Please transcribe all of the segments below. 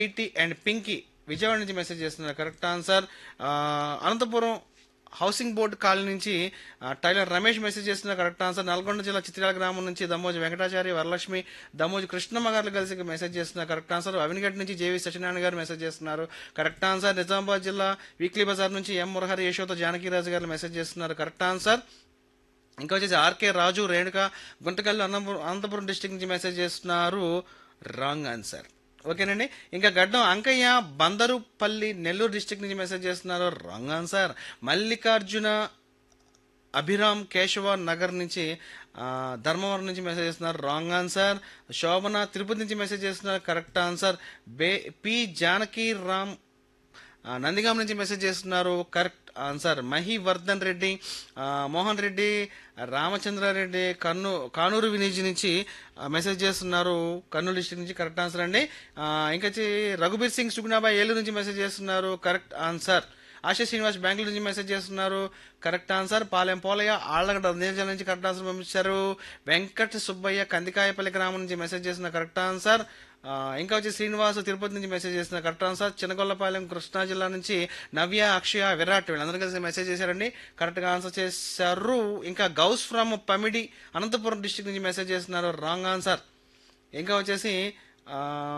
PT and Pinky Vijayawada నుంచి message చేస్తున్నారు correct answer ఆ, అనంతపురం హౌసింగ్ బోర్డు కాలనీ నుంచి ఆ, టైలర్ రమేష్ మెసేజ్ చేస్తున్నారు కరెక్ట్ ఆన్సర్ నల్గొండ జిల్లా చిత్రాల గ్రామం నుంచి దమ్మోజు వెంకటాచారి వరలక్ష్మి దమ్మోజు కృష్ణమ్మ గారు కలిసి మెసేజ్ చేస్తున్నారు కరెక్ట్ ఆన్సర్ అవినిగడ్ నుంచి జేవి సత్యనారాయణ గారు మెసేజ్ చేస్తున్నారు కరెక్ట్ ఆన్సర్ నిజామాబాద్ జిల్లా వీక్లీ బజార్ నుంచి ఎం మురహరి యశోత జానకిరాజు గారు మెసేజ్ చేస్తున్నారు కరెక్ట్ ఆన్సర్ ఇంకా వచ్చేసి ఆర్కే రాజు రేణుక గుంటకల్లు అనంతపురం అనంతపురం డిస్టిక్ నుంచి మెసేజ్ చేస్తున్నారు రాంగ్ ఆన్సర్ ఓకేనండి ఇంకా గడ్డం అంకయ్య బందరుపల్లి నెల్లూరు డిస్టిక్ నుంచి మెసేజ్ చేస్తున్నారు రాంగ్ ఆన్సర్ మల్లికార్జున అభిరామ్ కేశవ నగర్ నుంచి ఆ, ధర్మవరం నుంచి మెసేజ్ చేస్తున్నారు రాంగ్ ఆన్సర్ శోభన తిరుపతి నుంచి మెసేజ్ చేస్తున్నారు కరెక్ట్ ఆన్సర్ బే పి జానకి రామ్ ఆ, నందిగాం నుంచి మెసేజ్ చేస్తున్నారు కరెక్ట్ ఆన్సర్ మహివర్ధన్ రెడ్డి ఆ, మోహన్ రెడ్డి రామచంద్రారెడ్డి కర్నూ కానూరు విలేజ్ నుంచి ఆ, మెసేజ్ చేస్తున్నారు కర్నూలు డిస్ట్రిక్ట్ నుంచి కరెక్ట్ ఆన్సర్ అండి ఆ, ఇంకా వచ్చి రఘుబీర్ సింగ్ సుగుణాబాయ్ ఏలూరు నుంచి మెసేజ్ చేస్తున్నారు కరెక్ట్ ఆన్సర్ ఆశా శ్రీనివాస్ బెంగళూరు నుంచి మెసేజ్ చేస్తున్నారు కరెక్ట్ ఆన్సర్ పాలెం పోలయ్య ఆళ్ళగడ్డ నియోజకవర్గం నుంచి కరెక్ట్ ఆన్సర్ పంపించారు వెంకట సుబ్బయ్య కందికాయపల్లి గ్రామం నుంచి మెసేజ్ చేసిన కరెక్ట్ ఆన్సర్ ఆ, ఇంకా వచ్చి శ్రీనివాస్ తిరుపతి నుంచి మెసేజ్ చేసిన కరెక్ట్ ఆన్సర్ చిన్నగొల్లపాలెం కృష్ణా జిల్లా నుంచి నవ్య అక్షయ విరాట్ వీళ్ళందరూ కలిసి మెసేజ్ చేశారండి కరెక్ట్గా ఆన్సర్ చేశారు ఇంకా గౌస్ ఫ్రమ్ పమిడి అనంతపురం డిస్టిక్ నుంచి మెసేజ్ చేస్తున్నారు రాంగ్ ఆన్సర్ ఇంకా వచ్చేసి ఆ,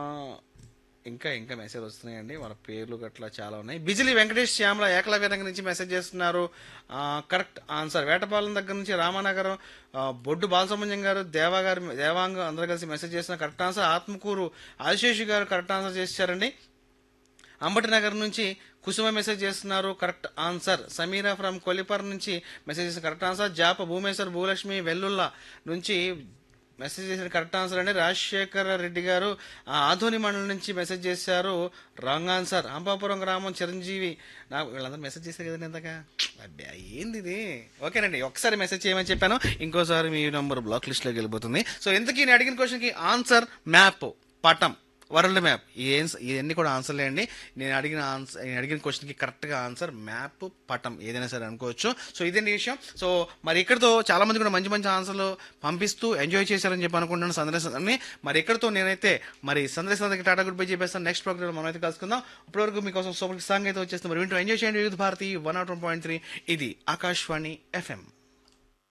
ఇంకా ఇంకా మెసేజ్ వస్తున్నాయండి వాళ్ళ పేర్లు గట్లా చాలా ఉన్నాయి బిజిలి వెంకటేష్ శ్యామల ఏకలవ్య దగ్గర నుంచి మెసేజ్ చేస్తున్నారు ఆ, కరెక్ట్ ఆన్సర్ వేటపాలెం దగ్గర నుంచి రామానగరం ఆ, బొడ్డు బాలసుబ్రహ్మణ్యం గారు దేవా గారు దేవాంగ అందరూ కలిసి మెసేజ్ చేస్తున్నారు కరెక్ట్ ఆన్సర్ ఆత్మకూరు ఆశేషి గారు కరెక్ట్ ఆన్సర్ చేశారండి అంబటి నగర్ నుంచి కుసుమ మెసేజ్ చేస్తున్నారు correct answer Sameera from Kolipar నుంచి మెసేజ్ చేసిన కరెక్ట్ ఆన్సర్ జాప భూమేశ్వర్ భూలక్ష్మి వెల్లుల్లా నుంచి మెసేజ్ చేసిన కరెక్ట్ ఆన్సర్ అండి రాజశేఖర రెడ్డి గారు ఆ, ఆధోని మండలం నుంచి మెసేజ్ చేశారు రాంగ్ ఆన్సర్ అంబాపురం గ్రామం చిరంజీవి నాకు వీళ్ళందరూ మెసేజ్ చేశారు కదండి ఇందాక అబ్బా ఏంది ఇది ఓకేనండి ఒకసారి మెసేజ్ చేయమని చెప్పాను ఇంకోసారి మీ నంబర్ బ్లాక్ లిస్ట్లోకి వెళ్ళిపోతుంది సో ఎందుకు నేను అడిగిన క్వశ్చన్కి ఆన్సర్ మ్యాప్ పటం వరల్డ్ మ్యాప్ ఏం ఇవన్నీ కూడా ఆన్సర్లే అండి నేను అడిగిన ఆన్సర్ నేను అడిగిన క్వశ్చన్కి కరెక్ట్గా ఆన్సర్ మ్యాప్ పటం ఏదైనా సరే అనుకోవచ్చు సో ఇదండి విషయం సో మరి ఇక్కడతో చాలా మంది కూడా మంచి మంచి ఆన్సర్లు పంపిస్తూ ఎంజాయ్ చేశారని చెప్పి అనుకుంటున్నాను సందేశాన్ని మరి ఇక్కడతో నేనైతే మరి సందేశానికి టాటా గుడ్ బై చెప్పేస్తాను నెక్స్ట్ ప్రోగ్రామ్ మనం అయితే కలుసుకుందాం ఇప్పటివరకు మీకోసం సూపర్ సాంగ్ అయితే వచ్చేస్తుంది మరి వింటూ ఎంజాయ్ చేయండి Vividha Bharati one naught one point three ఇది ఆకాశవాణి ఎఫ్ఎం